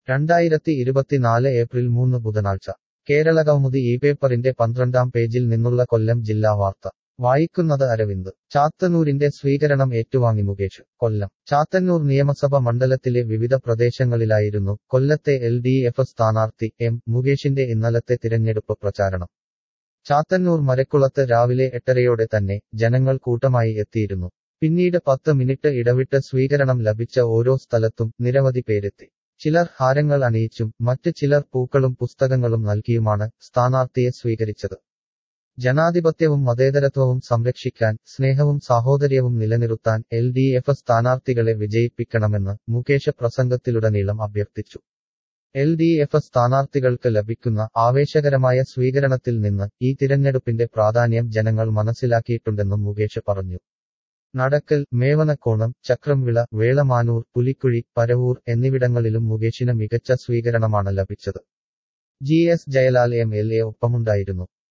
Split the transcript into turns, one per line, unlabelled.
രണ്ടായിരത്തി ഇരുപത്തിനാല് ഏപ്രിൽ മൂന്ന് ബുധനാഴ്ച കേരളകൗമുദി ഈ പേപ്പറിന്റെ പന്ത്രണ്ടാം പേജിൽ നിന്നുള്ള കൊല്ലം ജില്ലാ വാർത്ത വായിക്കുന്നത് അരവിന്ദ് ചാത്തന്നൂരിന്റെ സ്വീകരണം ഏറ്റുവാങ്ങി മുകേഷ് കൊല്ലം ചാത്തന്നൂർ നിയമസഭ മണ്ഡലത്തിലെ വിവിധ പ്രദേശങ്ങളിലായിരുന്നു കൊല്ലത്തെ എൽ ഡി എഫ് സ്ഥാനാർത്ഥി എം മുകേഷിന്റെ ഇന്നലത്തെ തിരഞ്ഞെടുപ്പ് പ്രചാരണം ചാത്തന്നൂർ മരക്കുളത്ത് രാവിലെ എട്ടരയോടെ തന്നെ ജനങ്ങൾ കൂട്ടമായി എത്തിയിരുന്നു പിന്നീട് പത്ത് മിനിറ്റ് ഇടവിട്ട് സ്വീകരണം ലഭിച്ച ഓരോ സ്ഥലത്തും നിരവധി പേരെത്തി ചിലർ ഹാരങ്ങൾ അണിയിച്ചും മറ്റ് ചിലർ പൂക്കളും പുസ്തകങ്ങളും നൽകിയുമാണ് സ്ഥാനാർത്ഥിയെ സ്വീകരിച്ചത് ജനാധിപത്യവും മതേതരത്വവും സംരക്ഷിക്കാൻ സ്നേഹവും സാഹോദര്യവും നിലനിർത്താൻ എൽ ഡി എഫ് സ്ഥാനാർത്ഥികളെ വിജയിപ്പിക്കണമെന്ന് മുകേഷ് പ്രസംഗത്തിലുടനീളം അഭ്യർത്ഥിച്ചു എൽ ഡി എഫ് സ്ഥാനാർത്ഥികൾക്ക് ലഭിക്കുന്ന ആവേശകരമായ സ്വീകരണത്തിൽ നിന്ന് ഈ തിരഞ്ഞെടുപ്പിന്റെ പ്രാധാന്യം ജനങ്ങൾ മനസ്സിലാക്കിയിട്ടുണ്ടെന്നും മുകേഷ് പറഞ്ഞു നടക്കൽ മേവനക്കോണം ചക്രംവിള വേളമാനൂർ പുലിക്കുഴി പരവൂർ എന്നിവിടങ്ങളിലും മുകേഷിന് മികച്ച സ്വീകരണമാണ് ലഭിച്ചത് G S Jayalal M L A ഒപ്പമുണ്ടായിരുന്നു